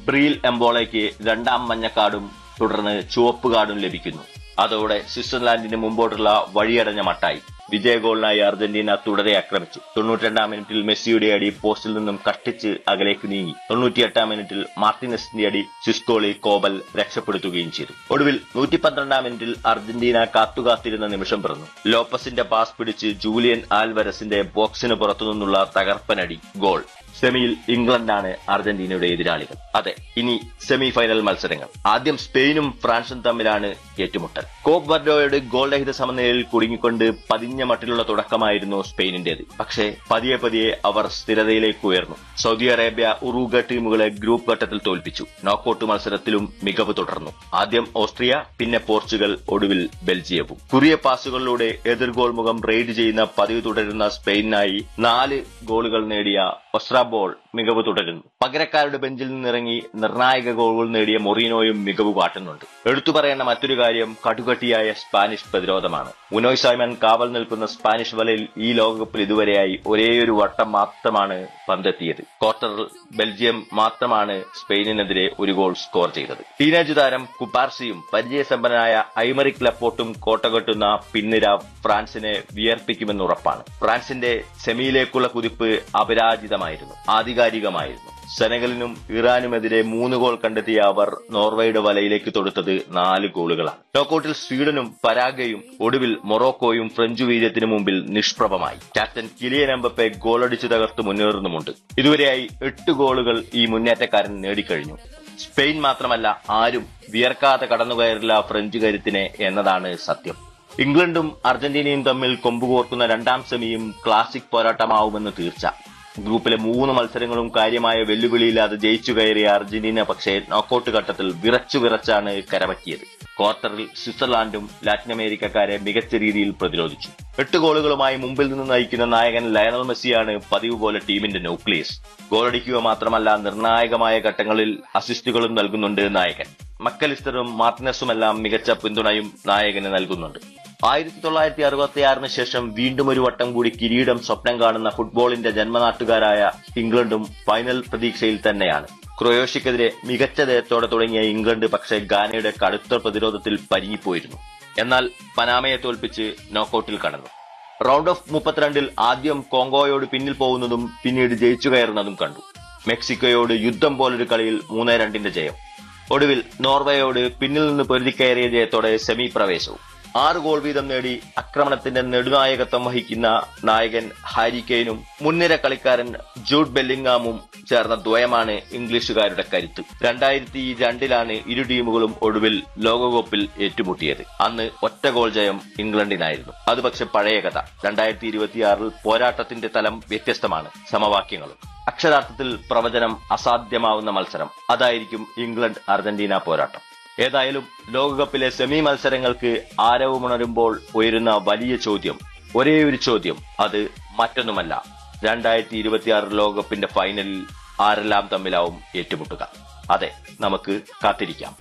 പ്രിയിൽ എംബോളയ്ക്ക് രണ്ടാം മഞ്ഞക്കാർഡും തുടർന്ന് ചുവപ്പ് കാർഡും ലഭിക്കുന്നു അതോടെ സ്വിറ്റ്സർലാൻഡിന് മുമ്പോട്ടുള്ള വഴിയടഞ്ഞ മട്ടായി വിജയ ഗോളിനായി അർജന്റീന തുടരെ ആക്രമിച്ചു തൊണ്ണൂറ്റിരണ്ടാം മിനിറ്റിൽ മെസ്സിയുടെ അടി പോസ്റ്റിൽ നിന്നും കഷ്ടിച്ച് അകലേക്ക് നീങ്ങി തൊണ്ണൂറ്റിയെട്ടാം മിനിറ്റിൽ മാർട്ടിനസിന്റെ അടി സിസ്കോളി കോബൽ രക്ഷപ്പെടുത്തുകയും ചെയ്തു ഒടുവിൽ നൂറ്റി പന്ത്രണ്ടാം മിനിറ്റിൽ അർജന്റീന കാത്തുകാത്തിരുന്ന നിമിഷം പിറന്നു ലോപ്പസിന്റെ പാസ് പിടിച്ച് ജൂലിയൻ ആൽവരസിന്റെ ബോക്സിന് പുറത്തുനിന്നുള്ള തകർപ്പനടി ഗോൾ സെമിയിൽ ഇംഗ്ലണ്ടാണ് അർജന്റീനയുടെ എതിരാളികൾ അതെ ഇനി സെമി ഫൈനൽ മത്സരങ്ങൾ ആദ്യം സ്പെയിനും ഫ്രാൻസും തമ്മിലാണ് ഏറ്റുമുട്ടൽ കോപ്പ് വർഡോയുടെ ഗോൾ രഹിത സമനിലയിൽ കുടുങ്ങിക്കൊണ്ട് പതിഞ്ഞ മട്ടിലുള്ള തുടക്കമായിരുന്നു സ്പെയിനിന്റേത് പക്ഷേ പതിയെ പതിയെ അവർ സ്ഥിരതയിലേക്ക് ഉയർന്നു സൗദി അറേബ്യ ഉറൂഗ ടീമുകളെ ഗ്രൂപ്പ് ഘട്ടത്തിൽ തോൽപ്പിച്ചു നോക്കൌട്ട് മത്സരത്തിലും മികവ് തുടർന്നു ആദ്യം ഓസ്ട്രിയ പിന്നെ പോർച്ചുഗൽ ഒടുവിൽ ബെൽജിയവും കുറിയ പാസുകളിലൂടെ എതിർ ഗോൾ മുഖം റെയ്ഡ് ചെയ്യുന്ന പതിവ് തുടരുന്ന സ്പെയിനായി നാല് ഗോളുകൾ നേടിയ ഒസ്ട്രാബോൾ മികവ് തുടരുന്നു പകരക്കാരുടെ ബെഞ്ചിൽ നിന്നിറങ്ങി നിർണായക ഗോളുകൾ നേടിയ മൊറീനോയും മികവ് കാട്ടുന്നുണ്ട് എടുത്തു പറയേണ്ട മറ്റൊരു കാര്യം കടുകട്ടിയായ സ്പാനിഷ് പ്രതിരോധമാണ് ഉനോയ് സൈമൻ കാവൽ നിൽക്കുന്ന സ്പാനിഷ് വലയിൽ ഈ ലോകകപ്പിൽ ഇതുവരെയായി ഒരേയൊരു വട്ടം മാത്രമാണ് പന്തെത്തിയത് ക്വാർട്ടറിൽ ബെൽജിയം മാത്രമാണ് സ്പെയിനിനെതിരെ ഒരു ഗോൾ സ്കോർ ചെയ്തത് ടീനേജ് താരം കുപ്പാർസിയും പരിചയസമ്പന്നനായ ഐമറിക് ലപ്പോർട്ടും കോട്ടകെട്ടുന്ന പിന്നിര ഫ്രാൻസിനെ വിയർപ്പിക്കുമെന്ന് ഉറപ്പാണ് ഫ്രാൻസിന്റെ സെമിയിലേക്കുള്ള കുതിപ്പ് അപരാജിതമായിരുന്നു ആധികാരികമായിരുന്നു സെനഗലിനും ഇറാനുമെതിരെ മൂന്ന് ഗോൾ കണ്ടെത്തിയ അവർ നോർവേയുടെ വലയിലേക്ക് തൊടുത്തത് നാല് ഗോളുകളാണ് നോക്കൌട്ടിൽ സ്വീഡനും പരാഗയും ഒടുവിൽ മൊറോക്കോയും ഫ്രഞ്ച് വീര്യത്തിനു മുമ്പിൽ നിഷ്പ്രഭമായി ക്യാപ്റ്റൻ കിലിയൻ എംബപ്പെ ഗോളടിച്ചു തകർത്ത് മുന്നേറുന്നുമുണ്ട് ഇതുവരെയായി എട്ട് ഗോളുകൾ ഈ മുന്നേറ്റക്കാരൻ നേടിക്കഴിഞ്ഞു സ്പെയിൻ മാത്രമല്ല ആരും വിയർക്കാതെ കടന്നുകയറില്ല ഫ്രഞ്ച് കരുത്തിനെ എന്നതാണ് സത്യം ഇംഗ്ലണ്ടും അർജന്റീനയും തമ്മിൽ കൊമ്പുകോർക്കുന്ന രണ്ടാം സെമിയും ക്ലാസിക് പോരാട്ടമാവുമെന്ന് തീർച്ച ഗ്രൂപ്പിലെ മൂന്ന് മത്സരങ്ങളും കാര്യമായ വെല്ലുവിളിയില്ലാതെ ജയിച്ചു കയറിയ അർജന്റീന പക്ഷേ നോക്കൌട്ട് ഘട്ടത്തിൽ വിറച്ചു വിറച്ചാണ് കരപറ്റിയത് ക്വാർട്ടറിൽ സ്വിറ്റ്സർലാൻഡും ലാറ്റിൻ അമേരിക്കക്കാരെ മികച്ച രീതിയിൽ പ്രതിരോധിച്ചു എട്ട് ഗോളുകളുമായി മുമ്പിൽ നിന്ന് നയിക്കുന്ന നായകൻ ലയണൽ മെസ്സിയാണ് പതിവ് പോലെ ടീമിന്റെ ന്യൂക്ലിയസ് ഗോളടിക്കുക മാത്രമല്ല നിർണായകമായ ഘട്ടങ്ങളിൽ അസിസ്റ്റുകളും നൽകുന്നുണ്ട് നായകൻ മക്കലിസ്റ്ററും മാർട്ടിനസുമെല്ലാം മികച്ച പിന്തുണയും നായകന് നൽകുന്നുണ്ട് ആയിരത്തി തൊള്ളായിരത്തി അറുപത്തിയാറിന് ശേഷം വീണ്ടും ഒരു വട്ടം കൂടി കിരീടം സ്വപ്നം കാണുന്ന ഫുട്ബോളിന്റെ ജന്മനാട്ടുകാരായ ഇംഗ്ലണ്ടും ഫൈനൽ പ്രതീക്ഷയിൽ തന്നെയാണ് ക്രൊയേഷ്യക്കെതിരെ മികച്ച ജയത്തോടെ തുടങ്ങിയ ഇംഗ്ലണ്ട് പക്ഷേ ഗാനയുടെ കടുത്ത പ്രതിരോധത്തിൽ പരിങ്ങിപ്പോയിരുന്നു എന്നാൽ പനാമയെ തോൽപ്പിച്ച് നോക്കൌട്ടിൽ കടന്നു റൗണ്ട് ഓഫ് മുപ്പത്തിരണ്ടിൽ ആദ്യം കോങ്കോയോട് പിന്നിൽ പോകുന്നതും പിന്നീട് ജയിച്ചു കയറുന്നതും കണ്ടു മെക്സിക്കോയോട് യുദ്ധം പോലൊരു കളിയിൽ മൂന്നേ രണ്ടിന്റെ ജയം ഒടുവിൽ നോർവേയോട് പിന്നിൽ നിന്ന് പൊരുതിക്കയറിയ ജയത്തോടെ സെമി പ്രവേശവും ആറ് ഗോൾ വീതം നേടി ആക്രമണത്തിന്റെ നെടുനായകത്വം വഹിക്കുന്ന നായകൻ ഹാരി കെയ്നും മുൻനിര കളിക്കാരൻ ജൂഡ് ബെല്ലിംഗാമും ചേർന്ന ദ്വയമാണ് ഇംഗ്ലീഷുകാരുടെ കരുത്ത് രണ്ടായിരത്തി രണ്ടിലാണ് ഇരു ടീമുകളും ഒടുവിൽ ലോകകപ്പിൽ ഏറ്റുമുട്ടിയത് അന്ന് ഒറ്റ ഗോൾ ജയം ഇംഗ്ലണ്ടിനായിരുന്നു അത് പക്ഷെ പഴയ കഥ രണ്ടായിരത്തി ഇരുപത്തിയാറിൽ പോരാട്ടത്തിന്റെ തലം വ്യത്യസ്തമാണ് സമവാക്യങ്ങളും അക്ഷരാർത്ഥത്തിൽ പ്രവചനം അസാധ്യമാവുന്ന മത്സരം അതായിരിക്കും ഇംഗ്ലണ്ട് അർജന്റീന പോരാട്ടം ഏതായാലും ലോകകപ്പിലെ സെമി മത്സരങ്ങൾക്ക് ആരവമുണരുമ്പോൾ ഉയരുന്ന വലിയ ചോദ്യം ഒരേ ഒരു ചോദ്യം അത് മറ്റൊന്നുമല്ല രണ്ടായിരത്തി ഇരുപത്തിയാറ് ലോകകപ്പിന്റെ ഫൈനലിൽ ആരെല്ലാം തമ്മിലാവും ഏറ്റുമുട്ടുക അതെ നമുക്ക് കാത്തിരിക്കാം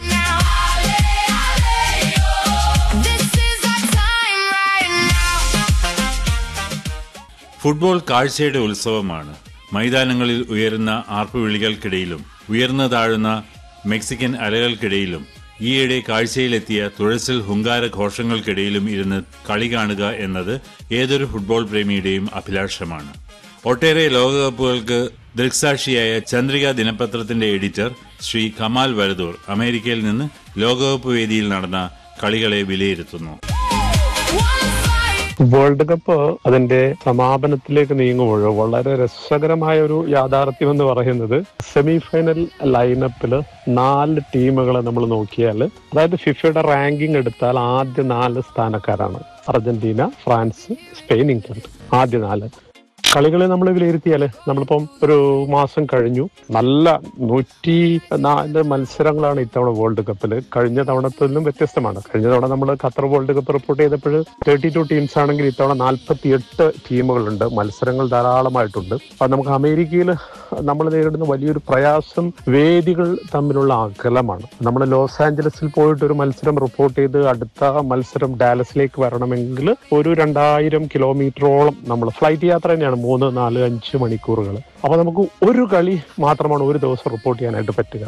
This is our time right now. Football കാഴ്ചയുടെ ഉത്സവമാണ് മൈതാനങ്ങളിൽ ഉയരുന്ന ആർപ്പുവിളികൾക്കിടയിലും ഉയർന്നു താഴുന്ന മെക്സിക്കൻ അലകൾക്കിടയിലും ഈയിടെ കാഴ്ചയിലെത്തിയ തുഴച്ചിൽ ഹുങ്കാര ഘോഷങ്ങൾക്കിടയിലും ഇരുന്ന് കളി കാണുക എന്നത് ഏതൊരു ഫുട്ബോൾ പ്രേമിയുടെയും അഭിലാഷമാണ് ഒട്ടേറെ ലോകകപ്പുകൾക്ക് ദൃക്സാക്ഷിയായ ചന്ദ്രിക ദിനപത്രത്തിന്റെ എഡിറ്റർ ശ്രീ കമാൽ വരദൂർ അമേരിക്കയിൽ നിന്ന് ലോകകപ്പ് വേദിയിൽ നടന്ന കളികളെ വിലയിരുത്തുന്നു One fight. വേൾഡ് കപ്പ് അതിന്റെ സമാപനത്തിലേക്ക് നീങ്ങുമ്പോൾ വളരെ രസകരമായ ഒരു യാഥാർത്ഥ്യം എന്ന് പറയുന്നത് സെമി ഫൈനൽ ലൈനപ്പില് നാല് ടീമുകളെ നമ്മൾ നോക്കിയാൽ അതായത് ഫിഫയുടെ റാങ്കിങ് എടുത്താൽ ആദ്യ നാല് സ്ഥാനക്കാരാണ് അർജന്റീന ഫ്രാൻസ് സ്പെയിൻ ഇംഗ്ലണ്ട് ആദ്യ നാല് കളികളെ നമ്മൾ വിലയിരുത്തിയാല് നമ്മളിപ്പം ഒരു മാസം കഴിഞ്ഞു നല്ല നൂറ്റി നാല് മത്സരങ്ങളാണ് ഇത്തവണ വേൾഡ് കപ്പിൽ കഴിഞ്ഞ തവണത്തിലും വ്യത്യസ്തമാണ് കഴിഞ്ഞ തവണ നമ്മൾ ഖത്തർ വേൾഡ് കപ്പ് റിപ്പോർട്ട് ചെയ്തപ്പോൾ തേർട്ടി ടു ടീംസ് ആണെങ്കിൽ ഇത്തവണ നാൽപ്പത്തി എട്ട് ടീമുകളുണ്ട് മത്സരങ്ങൾ ധാരാളമായിട്ടുണ്ട് അത് നമുക്ക് അമേരിക്കയിൽ നമ്മൾ നേരിടുന്ന വലിയൊരു പ്രയാസം വേദികൾ തമ്മിലുള്ള അകലമാണ് നമ്മൾ ലോസ് ആഞ്ചലസിൽ പോയിട്ട് ഒരു മത്സരം റിപ്പോർട്ട് ചെയ്ത് അടുത്ത മത്സരം ഡാലസിലേക്ക് വരണമെങ്കിൽ ഒരു രണ്ടായിരം കിലോമീറ്ററോളം നമ്മൾ ഫ്ലൈറ്റ് യാത്ര തന്നെയാണ് മൂന്ന് നാല് അഞ്ച് മണിക്കൂറുകൾ അപ്പൊ നമുക്ക് ഒരു കളി മാത്രമാണ് ഒരു ദിവസം റിപ്പോർട്ട് ചെയ്യാനായിട്ട് പറ്റുക